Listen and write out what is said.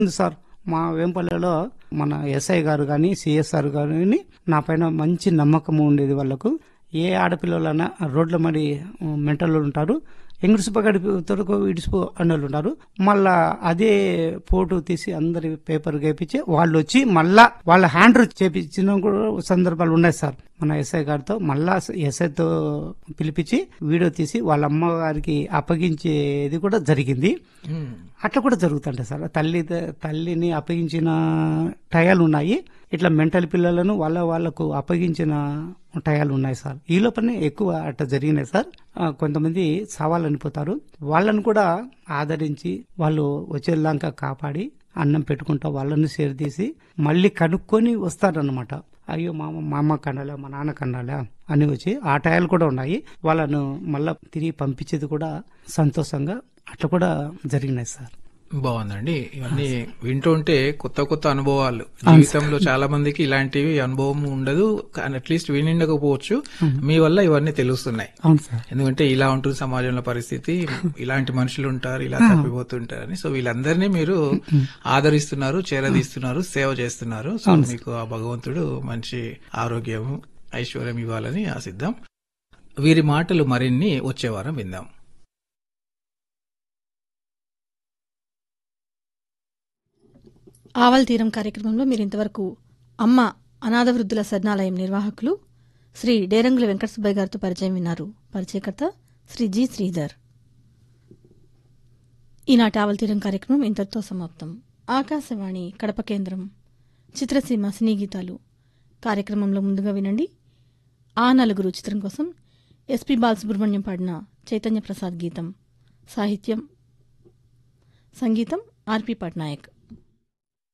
ఉంది సార్ మా వేంపల్లెలో మన ఎస్ఐ గారు కానీ సిఎస్ఆర్ గారు నా పైన మంచి నమ్మకం ఉండేది వాళ్ళకు ఏ ఆడపిల్లలైనా రోడ్ల మరి మెంటల్ ఉంటారు ఎంగుడుసుప గడిపితో ఇడుసుపు అన్నోళ్ళు ఉంటారు మళ్ళా అదే ఫోటో తీసి అందరి పేపర్ గేపించి వాళ్ళు వచ్చి మళ్ళా వాళ్ళ హ్యాండ్ చేపించిన కూడా సందర్భాలు ఉన్నాయి సార్ మన ఎస్ఐ గారితో మళ్ళా ఎస్ఐతో పిలిపించి వీడియో తీసి వాళ్ళ అమ్మగారికి అప్పగించేది కూడా జరిగింది అట్లా కూడా జరుగుతుంటాయి సార్ తల్లి తల్లిని అప్పగించిన టయాలు ఉన్నాయి ఇట్లా మెంటల్ పిల్లలను వాళ్ళ వాళ్ళకు అప్పగించిన టయాలు ఉన్నాయి సార్ ఈ లోపలనే ఎక్కువ అట్లా జరిగినాయి సార్ ఆ, కొంతమంది సావాలనిపోతారు వాళ్ళని కూడా ఆదరించి వాళ్ళు వచ్చేలాగా కాపాడి అన్నం పెట్టుకుంటా వాళ్ళని షేర్ తీసి మళ్ళీ కనుక్కొని వస్తారనమాట అయ్యో మా మా అమ్మ కనాలా మా నాన్న కనాలా అని వచ్చి ఆ టయాలు కూడా ఉన్నాయి వాళ్ళను మళ్ళా తిరిగి పంపించేది కూడా సంతోషంగా అట్లా కూడా జరిగినాయి సార్ బాగుందండి ఇవన్నీ వింటుంటే కొత్త కొత్త అనుభవాలు జీవితంలో చాలా మందికి ఇలాంటివి అనుభవం ఉండదు కానీ అట్లీస్ట్ వినిండకపోవచ్చు మీ వల్ల ఇవన్నీ తెలుస్తున్నాయి అవును సార్ ఎందుకంటే ఇలా ఉంటుంది సమాజంలో పరిస్థితి ఇలాంటి మనుషులు ఉంటారు ఇలా తప్పిపోతుంటారని సో వీళ్ళందరినీ మీరు ఆదరిస్తున్నారు చేరదీస్తున్నారు సేవ చేస్తున్నారు సో మీకు ఆ భగవంతుడు మంచి ఆరోగ్యం ఐశ్వర్యం ఇవ్వాలని ఆశిద్దాం వీరి మాటలు మరిన్ని వచ్చే వారం విందాం ఆవల్ తీరం కార్యక్రమంలో మీరు ఇంతవరకు అమ్మ అనాథ వృద్ధుల శరణాలయం నిర్వాహకులు శ్రీ డేరంగుల వెంకట సుబ్బయ్య గారితో పరిచయం విన్నారు పరిచయకర్త శ్రీ జి శ్రీధర్ ఈనాటి ఆవల్ తీరం కార్యక్రమం ఇంతటితో సమాప్తం ఆకాశవాణి కడప కేంద్రం చిత్రసీమ సినీ గీతాలు కార్యక్రమంలో ముందుగా వినండి ఆ నలుగురు చిత్రం కోసం ఎస్పి బాలసుబ్రహ్మణ్యం పాడిన చైతన్య ప్రసాద్ గీతం సాహిత్యం సంగీతం ఆర్పి పట్నాయక్